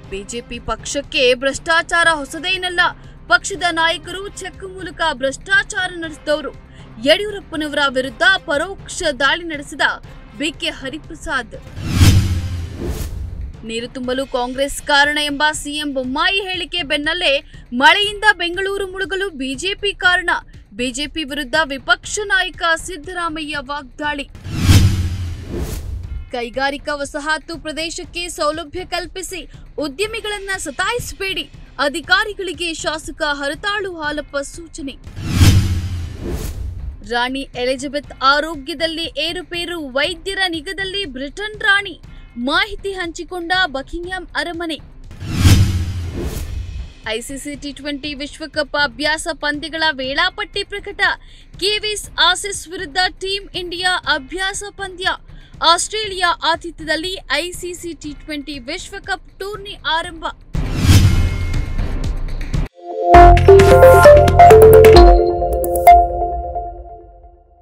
BJP ಪಕ್ಷಕ್ಕೆ ಭ್ರಷ್ಟಾಚಾರ ಹೊಸದೇನಲ್ಲ ಪಕ್ಷದ ನಾಯಕರು ಚೆಕ್ ಮೂಲಕ ಭ್ರಷ್ಟಾಚಾರ ನಡೆಸಿದವರು ಯಡಿಯೂರಪ್ಪನವರ ವಿರುದ್ಧ ಪರೋಕ್ಷ ದಾಳಿ ನಡೆಸಿದ ಬಿಕೆ ಹರಿಪ್ರಸಾದ್ ನೀರು ತುಂಬಲು ಕಾಂಗ್ರೆಸ್ ಕಾರಣ ಎಂಬ ಸಿಎಂ ಬೊಮ್ಮಾಯಿ ಹೇಳಿಕೆ ಬೆನ್ನಲ್ಲೇ ಮಳೆಯಿಂದ ಬೆಂಗಳೂರು ಮುಳುಗಲು ಬಿಜೆಪಿ ಕಾರಣ ಬಿಜೆಪಿ ವಿರುದ್ಧ ವಿಪಕ್ಷ ನಾಯಕ ಸಿದ್ದರಾಮಯ್ಯ ವಾಗ್ದಾಳಿ ಕೈಗಾರಿಕಾ ವಸಾಹತು ಪ್ರದೇಶಕ್ಕೆ ಸೌಲಭ್ಯ ಕಲ್ಪಿಸಿ ಉದ್ಯಮಿಗಳನ್ನ ಸತಾಯಿಸಬೇಡಿ ಅಧಿಕಾರಿಗಳಿಗೆ ಶಾಸಕ ಹರತಾಳು ಹಾಲಪ್ಪ ಸೂಚನೆ ರಾಣಿ ಎಲಿಜಬೆತ್ ಆರೋಗ್ಯದಲ್ಲಿ ಏರುಪೇರು ವೈದ್ಯರ ನಿಗದಲ್ಲಿ ಬ್ರಿಟನ್ ರಾಣಿ ಮಾಹಿತಿ ಹಂಚಿಕೊಂಡ ಬಕಿಂಗ್ಹ್ಯಾಮ್ ಅರಮನೆ ಐಸಿಸಿ ಟಿ ಟ್ವೆಂಟಿ ವಿಶ್ವಕಪ್ ಅಭ್ಯಾಸ ಪಂದ್ಯಗಳ ವೇಳಾಪಟ್ಟಿ ಪ್ರಕಟ ಕಿವೀಸ್ ಆಸಿಸ್ ವಿರುದ್ಧ ಟೀಂ ಇಂಡಿಯಾ ಅಭ್ಯಾಸ ಪಂದ್ಯ ಆಸ್ಟ್ರೇಲಿಯಾ ಆತಿಥ್ಯದಲ್ಲಿ ಐಸಿಸಿ ಟಿ ಟ್ವೆಂಟಿ ವಿಶ್ವಕಪ್ ಟೂರ್ನಿ ಆರಂಭ